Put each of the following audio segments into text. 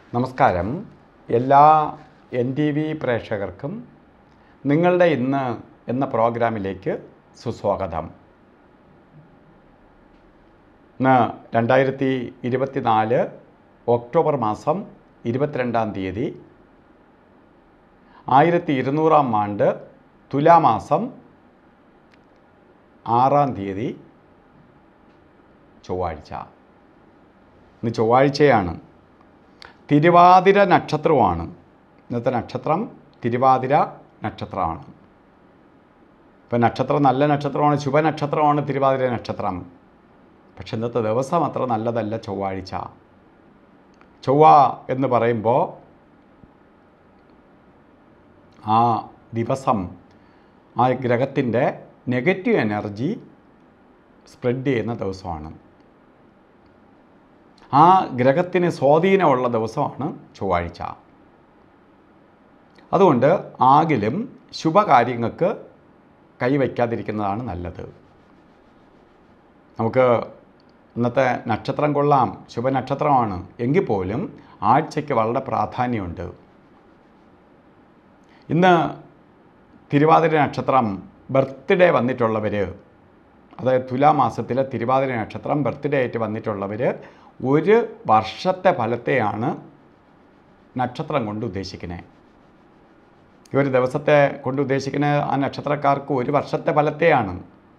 നമസ്കാരം എല്ലാ N T V പ്രേക്ഷകർക്കും നിങ്ങളുടെ ഇന്ന് എന്ന പ്രോഗ്രാമിലേക്ക് സുസ്വാഗതം ഇന്ന് രണ്ടായിരത്തി ഇരുപത്തിനാല് ഒക്ടോബർ മാസം ഇരുപത്തിരണ്ടാം തീയതി ആയിരത്തി ഇരുന്നൂറാം ആണ്ട് തുലാമാസം ആറാം തീയതി ചൊവ്വാഴ്ച ഇന്ന് ചൊവ്വാഴ്ചയാണ് തിരുവാതിര നക്ഷത്രമാണ് ഇന്നത്തെ നക്ഷത്രം തിരുവാതിര നക്ഷത്രമാണ് ഇപ്പം നക്ഷത്രം നല്ല നക്ഷത്രമാണ് ശുഭനക്ഷത്രമാണ് തിരുവാതിര നക്ഷത്രം പക്ഷെ ഇന്നത്തെ ദിവസം അത്ര നല്ലതല്ല ചൊവ്വാഴ്ച ചൊവ്വ എന്ന് പറയുമ്പോൾ ആ ദിവസം ആ ഗ്രഹത്തിൻ്റെ നെഗറ്റീവ് എനർജി സ്പ്രെഡ് ചെയ്യുന്ന ദിവസമാണ് ആ ഗ്രഹത്തിന് സ്വാധീനമുള്ള ദിവസമാണ് ചൊവ്വാഴ്ച അതുകൊണ്ട് ആകിലും ശുഭകാര്യങ്ങൾക്ക് കൈവയ്ക്കാതിരിക്കുന്നതാണ് നല്ലത് നമുക്ക് ഇന്നത്തെ നക്ഷത്രം കൊള്ളാം ശുഭനക്ഷത്രമാണ് എങ്കിൽ പോലും ആഴ്ചയ്ക്ക് വളരെ പ്രാധാന്യമുണ്ട് ഇന്ന് തിരുവാതിര നക്ഷത്രം ബർത്ത്ഡേ വന്നിട്ടുള്ളവർ അതായത് തുലാമാസത്തിലെ തിരുവാതിര നക്ഷത്രം ബർത്ത്ഡേ ആയിട്ട് വന്നിട്ടുള്ളവർ ഒരു വർഷത്തെ ഫലത്തെയാണ് നക്ഷത്രം കൊണ്ട് ഉദ്ദേശിക്കുന്നത് ഈ ഒരു ദിവസത്തെ കൊണ്ട് ഉദ്ദേശിക്കുന്ന ആ നക്ഷത്രക്കാർക്ക് ഒരു വർഷത്തെ ഫലത്തെയാണ്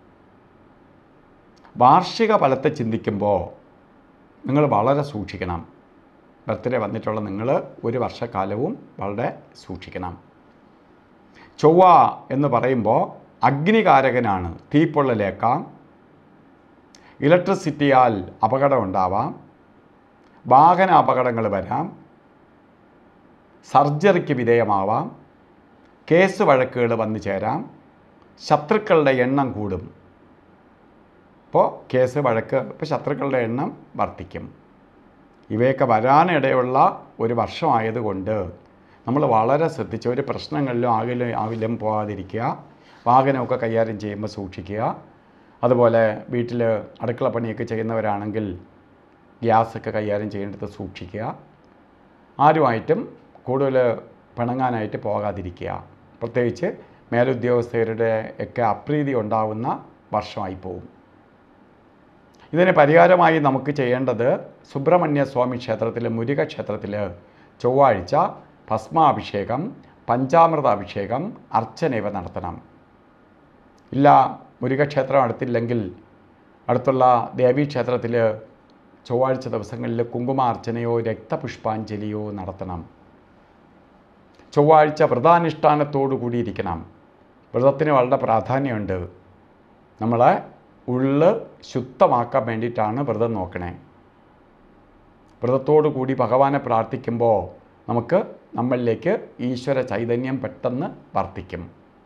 വാർഷിക ഫലത്തെ ചിന്തിക്കുമ്പോൾ നിങ്ങൾ വളരെ സൂക്ഷിക്കണം ബർത്ത്ഡേ വന്നിട്ടുള്ള നിങ്ങൾ ഒരു വർഷക്കാലവും വളരെ സൂക്ഷിക്കണം ചൊവ്വ എന്ന് പറയുമ്പോൾ അഗ്നികാരകനാണ് തീപ്പൊള്ളലേക്കാം ഇലക്ട്രിസിറ്റിയാൽ അപകടം ഉണ്ടാവാം വാഹന അപകടങ്ങൾ വരാം സർജറിക്ക് വിധേയമാവാം കേസ് വഴക്കുകൾ വന്നു ചേരാം ശത്രുക്കളുടെ എണ്ണം കൂടും ഇപ്പോൾ കേസ് വഴക്ക് ഇപ്പോൾ ശത്രുക്കളുടെ എണ്ണം വർദ്ധിക്കും ഇവയൊക്കെ വരാനിടയുള്ള ഒരു വർഷമായതുകൊണ്ട് നമ്മൾ വളരെ ശ്രദ്ധിച്ച് ഒരു പ്രശ്നങ്ങളിലും ആകിലും ആവിലും പോകാതിരിക്കുക വാഹനമൊക്കെ കൈകാര്യം ചെയ്യുമ്പോൾ സൂക്ഷിക്കുക അതുപോലെ വീട്ടിൽ അടുക്കള പണിയൊക്കെ ചെയ്യുന്നവരാണെങ്കിൽ ഗ്യാസൊക്കെ കൈകാര്യം ചെയ്യേണ്ടത് സൂക്ഷിക്കുക ആരുമായിട്ടും കൂടുതൽ പിണങ്ങാനായിട്ട് പോകാതിരിക്കുക പ്രത്യേകിച്ച് മേലുദ്യോഗസ്ഥരുടെ ഒക്കെ അപ്രീതി ഉണ്ടാവുന്ന വർഷമായി പോകും ഇതിന് പരിഹാരമായി നമുക്ക് ചെയ്യേണ്ടത് സുബ്രഹ്മണ്യ സ്വാമി ക്ഷേത്രത്തിൽ മുരുക ക്ഷേത്രത്തിൽ ചൊവ്വാഴ്ച ഭസ്മാഭിഷേകം പഞ്ചാമൃത അഭിഷേകം അർച്ചന ഇവ നടത്തണം ഇല്ല മുരുകക്ഷേത്രം അടുത്തില്ലെങ്കിൽ അടുത്തുള്ള ദേവീക്ഷേത്രത്തിൽ ചൊവ്വാഴ്ച ദിവസങ്ങളിൽ കുങ്കുമാർച്ചനയോ രക്തപുഷ്പാഞ്ജലിയോ നടത്തണം ചൊവ്വാഴ്ച വ്രതാനുഷ്ഠാനത്തോടു കൂടിയിരിക്കണം വ്രതത്തിന് വളരെ പ്രാധാന്യമുണ്ട് നമ്മളെ ഉള്ള് ശുദ്ധമാക്കാൻ വേണ്ടിയിട്ടാണ് വ്രതം നോക്കണേ വ്രതത്തോടു കൂടി ഭഗവാനെ പ്രാർത്ഥിക്കുമ്പോൾ നമുക്ക് നമ്മളിലേക്ക് ഈശ്വര ചൈതന്യം പെട്ടെന്ന് വർദ്ധിക്കും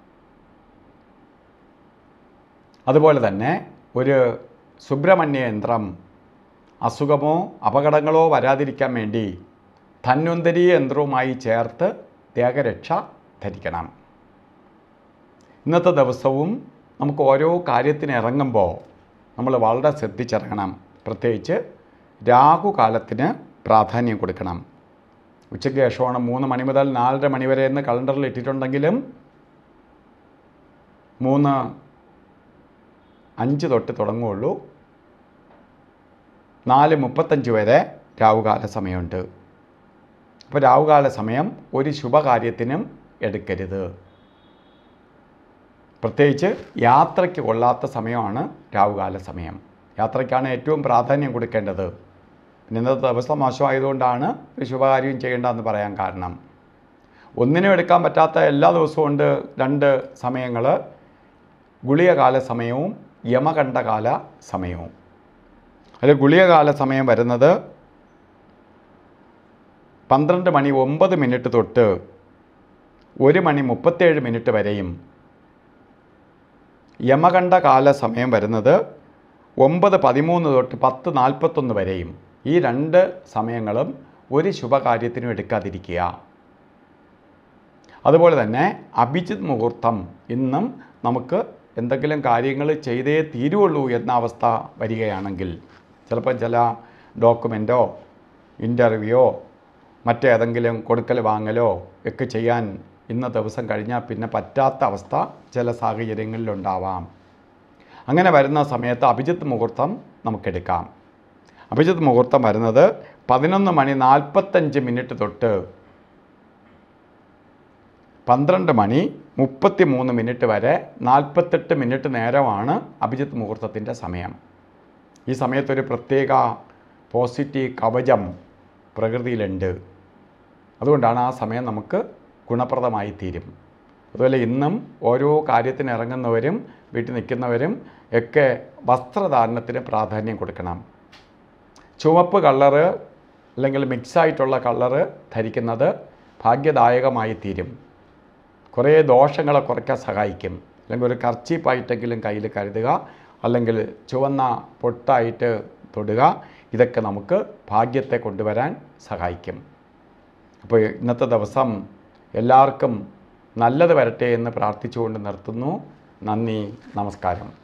അതുപോലെ തന്നെ ഒരു സുബ്രഹ്മണ്യ യന്ത്രം അസുഖമോ അപകടങ്ങളോ വരാതിരിക്കാൻ വേണ്ടി ധന്വന്തരി യന്ത്രവുമായി ചേർത്ത് ദേഹരക്ഷ ധരിക്കണം ഇന്നത്തെ ദിവസവും നമുക്ക് ഓരോ കാര്യത്തിന് ഇറങ്ങുമ്പോൾ നമ്മൾ വളരെ ശ്രദ്ധിച്ചിറങ്ങണം പ്രത്യേകിച്ച് രാഹുകാലത്തിന് പ്രാധാന്യം കൊടുക്കണം ഉച്ചയ്ക്ക് ശേഷമാണ് മൂന്ന് മണി മുതൽ നാലര മണി വരെ എന്ന് കലണ്ടറിൽ ഇട്ടിട്ടുണ്ടെങ്കിലും മൂന്ന് അഞ്ച് തൊട്ട് തുടങ്ങുകയുള്ളൂ നാല് മുപ്പത്തഞ്ച് വരെ രാവുകാല സമയമുണ്ട് അപ്പോൾ രാവുകാല സമയം ഒരു ശുഭകാര്യത്തിനും എടുക്കരുത് പ്രത്യേകിച്ച് യാത്രയ്ക്ക് കൊള്ളാത്ത സമയമാണ് രാവുകാല സമയം യാത്രയ്ക്കാണ് ഏറ്റവും പ്രാധാന്യം കൊടുക്കേണ്ടത് പിന്നെ ഇന്നത്തെ ദിവസം മോശമായതുകൊണ്ടാണ് ഒരു ശുഭകാര്യം ചെയ്യേണ്ടതെന്ന് പറയാൻ കാരണം ഒന്നിനും എടുക്കാൻ പറ്റാത്ത എല്ലാ ദിവസവും ഉണ്ട് രണ്ട് സമയങ്ങൾ ഗുളികകാല സമയവും യമകണ്ഠകാല സമയവും അതിൽ ഗുളികകാല സമയം വരുന്നത് പന്ത്രണ്ട് മണി ഒമ്പത് മിനിറ്റ് തൊട്ട് ഒരു മണി മുപ്പത്തേഴ് മിനിറ്റ് വരെയും യമകണ്ഠകാല സമയം വരുന്നത് ഒമ്പത് പതിമൂന്ന് തൊട്ട് പത്ത് നാൽപ്പത്തൊന്ന് വരെയും ഈ രണ്ട് സമയങ്ങളും ഒരു ശുഭകാര്യത്തിനും എടുക്കാതിരിക്കുക അതുപോലെ തന്നെ അഭിജിത് മുഹൂർത്തം ഇന്നും നമുക്ക് എന്തെങ്കിലും കാര്യങ്ങൾ ചെയ്തേ തീരുള്ളൂ എന്ന അവസ്ഥ വരികയാണെങ്കിൽ ചിലപ്പോൾ ചില ഡോക്യുമെൻറ്റോ ഇൻ്റർവ്യൂയോ മറ്റേതെങ്കിലും കൊടുക്കൽ വാങ്ങലോ ഒക്കെ ചെയ്യാൻ ഇന്ന ദിവസം കഴിഞ്ഞാൽ പിന്നെ പറ്റാത്ത അവസ്ഥ ചില സാഹചര്യങ്ങളിലുണ്ടാവാം അങ്ങനെ വരുന്ന സമയത്ത് അഭിജിത്ത് മുഹൂർത്തം നമുക്കെടുക്കാം അഭിജിത്ത് മുഹൂർത്തം വരുന്നത് പതിനൊന്ന് മണി നാൽപ്പത്തഞ്ച് മിനിറ്റ് തൊട്ട് പന്ത്രണ്ട് മണി മുപ്പത്തി മൂന്ന് മിനിറ്റ് വരെ നാൽപ്പത്തെട്ട് മിനിറ്റ് നേരമാണ് അഭിജിത്ത് മുഹൂർത്തത്തിൻ്റെ സമയം ഈ സമയത്തൊരു പ്രത്യേക പോസിറ്റീവ് കവചം പ്രകൃതിയിലുണ്ട് അതുകൊണ്ടാണ് ആ സമയം നമുക്ക് ഗുണപ്രദമായി തീരും അതുപോലെ ഇന്നും ഓരോ കാര്യത്തിന് ഇറങ്ങുന്നവരും വീട്ടിൽ നിൽക്കുന്നവരും ഒക്കെ വസ്ത്രധാരണത്തിന് പ്രാധാന്യം കൊടുക്കണം ചുവപ്പ് കളറ് അല്ലെങ്കിൽ മിക്സായിട്ടുള്ള കളറ് ധരിക്കുന്നത് ഭാഗ്യദായകമായി തീരും കുറേ ദോഷങ്ങളെ കുറയ്ക്കാൻ സഹായിക്കും അല്ലെങ്കിൽ ഒരു കർച്ചീപ്പായിട്ടെങ്കിലും കയ്യിൽ കരുതുക അല്ലെങ്കിൽ ചുവന്ന പൊട്ടായിട്ട് തൊടുക ഇതൊക്കെ നമുക്ക് ഭാഗ്യത്തെ കൊണ്ടുവരാൻ സഹായിക്കും അപ്പോൾ ഇന്നത്തെ ദിവസം എല്ലാവർക്കും നല്ലത് വരട്ടെ എന്ന് പ്രാർത്ഥിച്ചുകൊണ്ട് നിർത്തുന്നു നന്ദി നമസ്കാരം